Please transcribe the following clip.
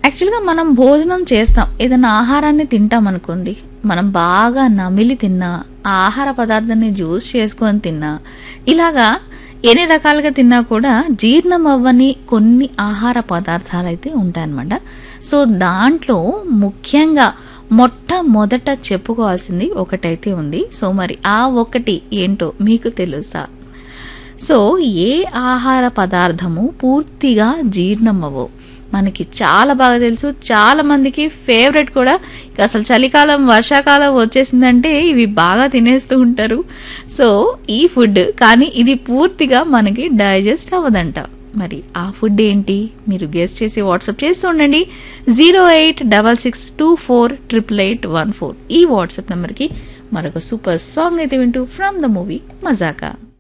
యాక్చువల్గా మనం భోజనం చేస్తాం ఏదైనా ఆహారాన్ని తింటాం అనుకోండి మనం బాగా నమిలి తిన్నా ఆ ఆహార పదార్థాన్ని జ్యూస్ చేసుకొని తిన్నా ఇలాగా ఎన్ని రకాలుగా తిన్నా కూడా జీర్ణం అవ్వని కొన్ని ఆహార పదార్థాలు అయితే ఉంటాయన్నమాట సో దాంట్లో ముఖ్యంగా మొట్టమొదట చెప్పుకోవాల్సింది ఒకటైతే ఉంది సో మరి ఆ ఒకటి ఏంటో మీకు తెలుసా సో ఏ ఆహార పదార్థము పూర్తిగా జీర్ణం అవ్వవు మనకి చాలా బాగా తెలుసు చాలా మందికి ఫేవరెట్ కూడా ఇక అసలు చలికాలం వర్షాకాలం వచ్చేసిందంటే ఇవి బాగా తినేస్తూ ఉంటారు సో ఈ ఫుడ్ కానీ ఇది పూర్తిగా మనకి డైజెస్ట్ అవ్వదంట మరి ఆ ఫుడ్ ఏంటి మీరు గెస్ట్ చేసి వాట్సాప్ చేస్తూ ఉండండి zero eight double six two four triple eight one four ఈ వాట్సాప్ నెంబర్కి మరొక సూపర్ సాంగ్ అయితే వింటూ ఫ్రమ్ ద మూవీ మజాకా